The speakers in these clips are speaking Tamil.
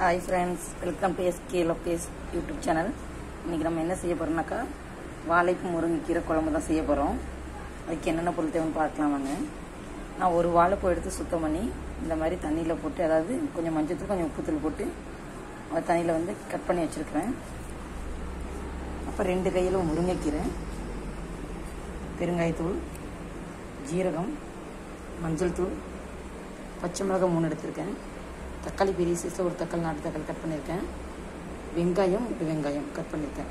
hi friends welcome to SK Lokesh YouTube channel இன்றைக்கி நம்ம என்ன செய்ய போகிறோம்னாக்கா வாழைப்பு முருங்கைக்கீரை குழம்பு தான் செய்ய போகிறோம் அதுக்கு என்னென்ன பொருள் தேவைன்னு பார்க்கலாம் வாங்க நான் ஒரு வாழைப்பூ எடுத்து சுத்தம் பண்ணி இந்த மாதிரி தண்ணியில் போட்டு அதாவது கொஞ்சம் மஞ்சத்தூள் கொஞ்சம் உப்புத்தூள் போட்டு அந்த தண்ணியில் வந்து கட் பண்ணி வச்சுருக்கிறேன் அப்புறம் ரெண்டு கையில் முருங்கைக்கீரை பெருங்காயத்தூள் ஜீரகம் மஞ்சள் தூள் பச்சை மிளகாய் மூணு எடுத்திருக்கேன் தக்காளி பெரிய சைஸில் ஒரு தக்காளி நாட்டு தக்காளி கட் பண்ணியிருக்கேன் வெங்காயம் ஒரு வெங்காயம் கட் பண்ணியிருக்கேன்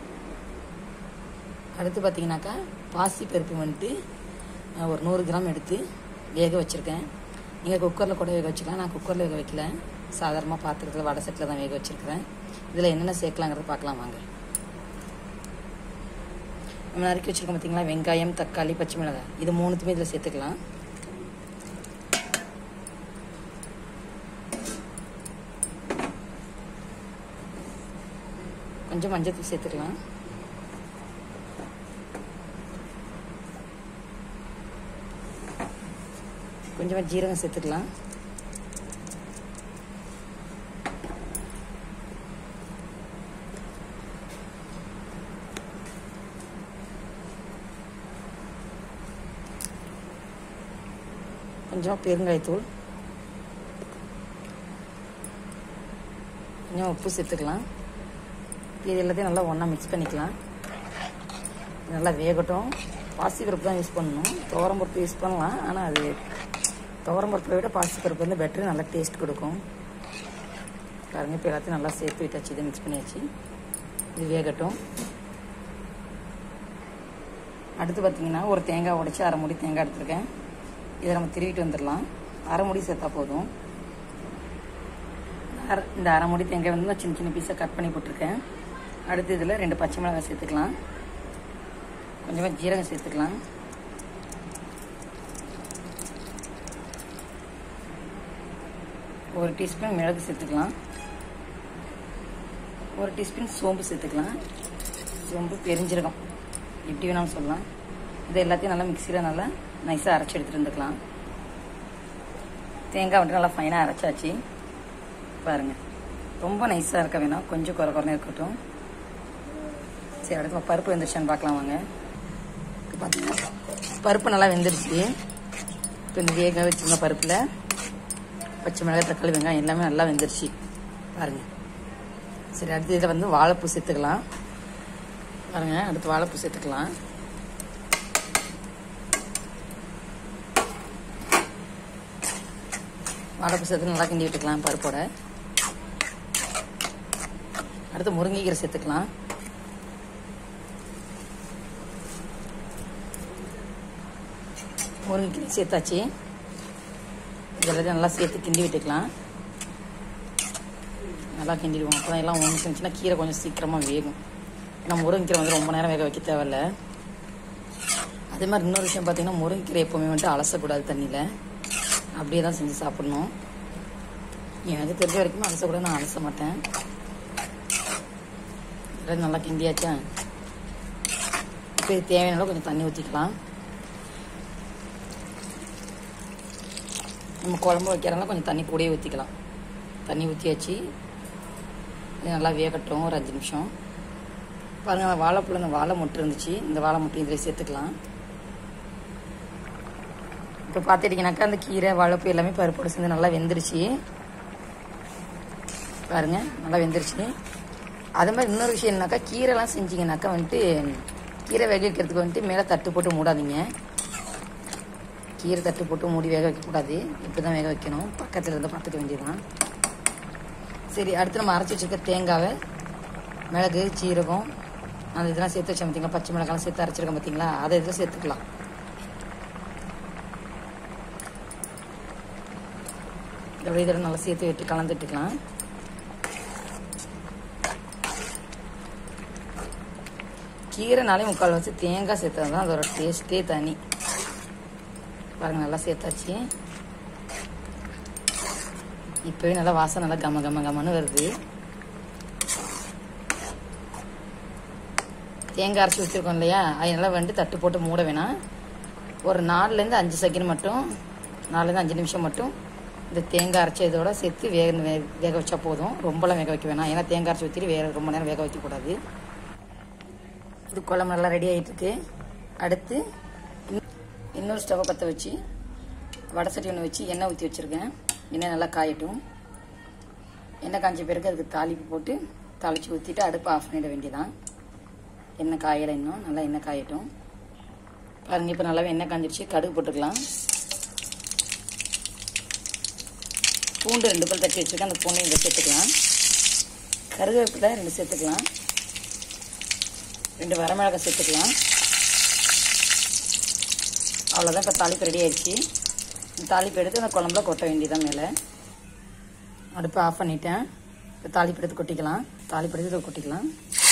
அடுத்து பார்த்தீங்கன்னாக்கா பாசி பருப்பு வந்துட்டு அஹ், ஒரு நூறு கிராம் எடுத்து வேக வச்சுருக்கேன் நீங்கள் குக்கரில் கூட வேக வச்சுக்கலாம் நான் குக்கரில் வேக வைக்கல சாதாரணமாக பாத்திரத்தில் வடை செட்டில் தான் வேக வச்சுருக்கிறேன் இதில் என்னென்ன சேர்க்கலாங்கிறத பார்க்கலாம் வாங்க நம்ம நறுக்கி வச்சுருக்கோம் பார்த்தீங்களா வெங்காயம் தக்காளி பச்சை மிளகாய் இது மூணுத்துமே இதில் சேர்த்துக்கலாம் கொஞ்சம் மஞ்சத்தூள் சேர்த்துக்கலாம் கொஞ்சமாக ஜீரகம் சேர்த்துக்கலாம் கொஞ்சம் பெருங்காயத்தூள் கொஞ்சம் உப்பு சேர்த்துக்கலாம் இது எல்லாத்தையும் நல்லா ஒன்றா மிக்ஸ் பண்ணிக்கலாம் இது நல்லா வேகட்டும் பாசி பருப்பு தான் யூஸ் பண்ணணும் துவரம் பருப்பு யூஸ் பண்ணலாம் ஆனால் அது துவரம் பருப்பை விட பாசி பருப்பு வந்து பெட்டர் நல்லா டேஸ்ட் கொடுக்கும் பாருங்க இப்போ எல்லாத்தையும் நல்லா சேர்த்து விட்டாச்சு இதை மிக்ஸ் பண்ணியாச்சு இது வேகட்டும் அடுத்து பார்த்தீங்கன்னா ஒரு தேங்காய் உடைச்சி அரை மூடி தேங்காய் எடுத்திருக்கேன் இதை நம்ம திருவிட்டு வந்துடலாம் அரை மூடி சேர்த்தா போதும் அரை- இந்த அரை மூடி தேங்காய் வந்து நான் சின்ன சின்ன பீஸாக கட் பண்ணி போட்டிருக்கேன் அடுத்து இதில் ரெண்டு பச்சை மிளகாய் சேர்த்துக்கலாம் கொஞ்சமாக ஜீரகம் சேர்த்துக்கலாம் ஒரு டீஸ்பூன் மிளகு சேர்த்துக்கலாம் ஒரு டீஸ்பூன் சோம்பு சேர்த்துக்கலாம் சோம்பு பெருஞ்சீரகம் எப்படி வேணாலும் சொல்லலாம் இது எல்லாத்தையும் நல்லா மிக்சியில் நல்லா நைஸாக அரைச்சி எடுத்துகிட்டு வந்துக்கலாம் தேங்காய் வந்துட்டு நல்லா ஃபைனாக அரைச்சாச்சு பாருங்க ரொம்ப நைஸாக இருக்க வேணாம் கொஞ்சம் குறை குறைனே இருக்கட்டும் சரி அடுத்து நம்ம பருப்பு வெந்துருச்சான்னு பார்க்கலாம் வாங்க இப்போ பார்த்தீங்கன்னா பருப்பு நல்லா வெந்துருச்சு இப்போ இந்த வேக வச்சிருந்த பருப்பில் பச்சை மிளகாய் தக்காளி வெங்காயம் எல்லாமே நல்லா வெந்துருச்சு பாருங்க சரி அடுத்து இதில் வந்து வாழைப்பூ சேர்த்துக்கலாம் பாருங்க அடுத்து வாழைப்பூ சேர்த்துக்கலாம் வாழைப்பூ சேர்த்து நல்லா கிண்டி விட்டுக்கலாம் பருப்போட அடுத்து முருங்கைக்கீரை சேர்த்துக்கலாம் முருங்கைக்கீரை சேர்த்தாச்சு இதெல்லாம் நல்லா சேர்த்து கிண்டி விட்டுக்கலாம் நல்லா கிண்டிடுவோம் அப்போ எல்லாம் ஒன்று செஞ்சுன்னா கீரை கொஞ்சம் சீக்கிரமாக வேகும் ஏன்னா முருங்கைக்கீரை வந்து ரொம்ப நேரம் வேக வைக்க தேவையில்ல அதே மாதிரி இன்னொரு விஷயம் பார்த்தீங்கன்னா முருங்கைக்கீரை எப்போவுமே வந்துட்டு அலசக்கூடாது தண்ணியில் அப்படியே தான் செஞ்சு சாப்பிடணும் எனக்கு தெரிஞ்ச வரைக்கும் அலசக்கூடாது நான் அலச மாட்டேன் இதெல்லாம் நல்லா கிண்டியாச்சா இப்போ இது தேவையான அளவு கொஞ்சம் தண்ணி ஊற்றிக்கலாம் நம்ம குழம்பு வைக்கிறனால கொஞ்சம் தண்ணி கூடயே ஊற்றிக்கலாம் தண்ணி ஊற்றியாச்சு இது நல்லா வேகட்டும் ஒரு அஞ்சு நிமிஷம் பாருங்க அந்த வாழைப்பழம் இந்த வாழை முட்டை இருந்துச்சு இந்த வாழை முட்டை இதில் சேர்த்துக்கலாம் இப்போ பார்த்துட்டிங்கனாக்கா அந்த கீரை வாழைப்பூ எல்லாமே பருப்போடு சேர்ந்து நல்லா வெந்துருச்சு பாருங்க நல்லா வெந்துருச்சு அது மாதிரி இன்னொரு விஷயம் என்னன்னாக்கா கீரைலாம் செஞ்சீங்கன்னாக்கா வந்துட்டு கீரை வேக வைக்கிறதுக்கு வந்துட்டு மேலே தட்டு போட்டு மூடாதீங்க கீரை தட்டு போட்டு மூடி வேக வைக்கக்கூடாது இப்படி தான் வேக வைக்கணும் பக்கத்தில் இருந்து பார்த்துக்க வேண்டியதுதான் சரி அடுத்து நம்ம அரைச்சி வச்சிருக்க தேங்காவை மிளகு சீரகம் அந்த இதெல்லாம் சேர்த்து வச்சோம் பார்த்தீங்களா பச்சை மிளகாலாம் சேர்த்து அரைச்சிருக்கோம் பார்த்தீங்களா அதை இதில் சேர்த்துக்கலாம் இதோட இதோட நல்லா சேர்த்து விட்டு கலந்துட்டுக்கலாம் கீரைனாலே முக்கால் வச்சு தேங்காய் சேர்த்தா தான் அதோட டேஸ்ட்டே தனி பாருங்க நல்லா சேர்த்தாச்சு இப்போவே நல்லா வாசம் நல்லா கம கம கமன்னு வருது தேங்காய் அரைச்சி வச்சுருக்கோம் இல்லையா அதனால வந்து தட்டு போட்டு மூட வேணாம் ஒரு நாலுலேருந்து அஞ்சு செகண்ட் மட்டும் நாலுலேருந்து அஞ்சு நிமிஷம் மட்டும் இந்த தேங்காய் அரைச்ச இதோட சேர்த்து வேக வே- வேக வச்சா போதும் ரொம்பலாம் வேக வைக்க வேணாம் ஏன்னா தேங்காய் அரைச்சி ஊற்றிட்டு வேக ரொம்ப நேரம் வேக வைக்கக்கூடாது இது குழம்பு நல்லா ரெடி ஆகிட்டு இருக்கு அடுத்து இன்னும் இன்னொரு ஸ்டவ்வை பற்ற வச்சு வடை சட்டி ஒன்று வச்சு எண்ணெய் ஊற்றி வச்சுருக்கேன் எண்ணெய் நல்லா காயட்டும் எண்ணெய் காய்ஞ்ச பிறகு அதுக்கு தாளிப்பு போட்டு தாளித்து ஊற்றிட்டு அடுப்பு ஆஃப் பண்ணிட வேண்டியதான் எண்ணெய் காயலை இன்னும் நல்லா எண்ணெய் காயட்டும் பாருங்க இப்போ நல்லாவே எண்ணெய் காஞ்சிருச்சு கடுகு போட்டுக்கலாம் பூண்டு ரெண்டு பல் தட்டி வச்சுருக்கேன் அந்த பூண்டையும் இதை சேர்த்துக்கலாம் கருவேப்பிலை ரெண்டு சேர்த்துக்கலாம் ரெண்டு வரமிளகாய் சேர்த்துக்கலாம் அவ்வளோதான் இப்போ தாளிப்பு ரெடி ஆயிடுச்சு இந்த தாளிப்பு எடுத்து அந்த குழம்புல கொட்ட வேண்டியதான் மேலே அடுப்பை ஆஃப் பண்ணிட்டேன் இப்போ தாளிப்பு எடுத்து கொட்டிக்கலாம் தாளிப்பு எடுத்து இதை கொட்டிக்கலாம்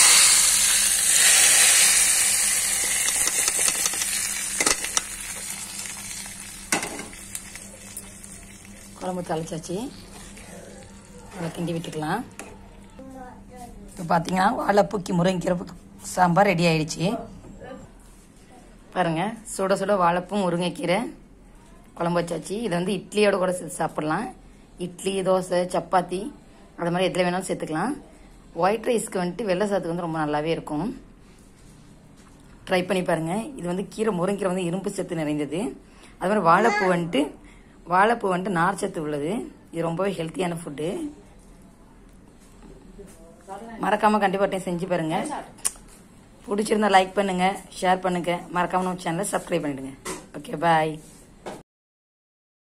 குழம்பு தாளிச்சாச்சு அதை கிண்டி விட்டுக்கலாம் இப்போ பார்த்தீங்கன்னா வாழைப்பூக்கி முருங்கைக்கீரை சாம்பார் ரெடி ஆயிடுச்சு பாருங்க சுட சுட வாழைப்பூ முருங்கைக்கீரை குழம்பு வச்சாச்சு இதை வந்து இட்லியோட கூட சேர்த்து சாப்பிடலாம் இட்லி தோசை சப்பாத்தி அது மாதிரி எதில் வேணாலும் சேர்த்துக்கலாம் ஒயிட் ரைஸ்க்கு வந்துட்டு வெள்ளை சாத்துக்கு வந்து ரொம்ப நல்லாவே இருக்கும் ட்ரை பண்ணி பாருங்க இது வந்து கீரை முருங்கீரை வந்து இரும்பு சத்து நிறைந்தது அது மாதிரி வாழைப்பூ வந்துட்டு வாழைப்பூ வந்துட்டு நார் சத்து உள்ளது இது ரொம்பவே ஹெல்த்தியான ஃபுட்டு மறக்காம கண்டிப்பா டைம் செஞ்சு பாருங்க பிடிச்சிருந்தா லைக் பண்ணுங்க ஷேர் பண்ணுங்க மறக்காம நம்ம சேனலை சப்ஸ்கிரைப் பண்ணிடுங்க ஓகே பாய்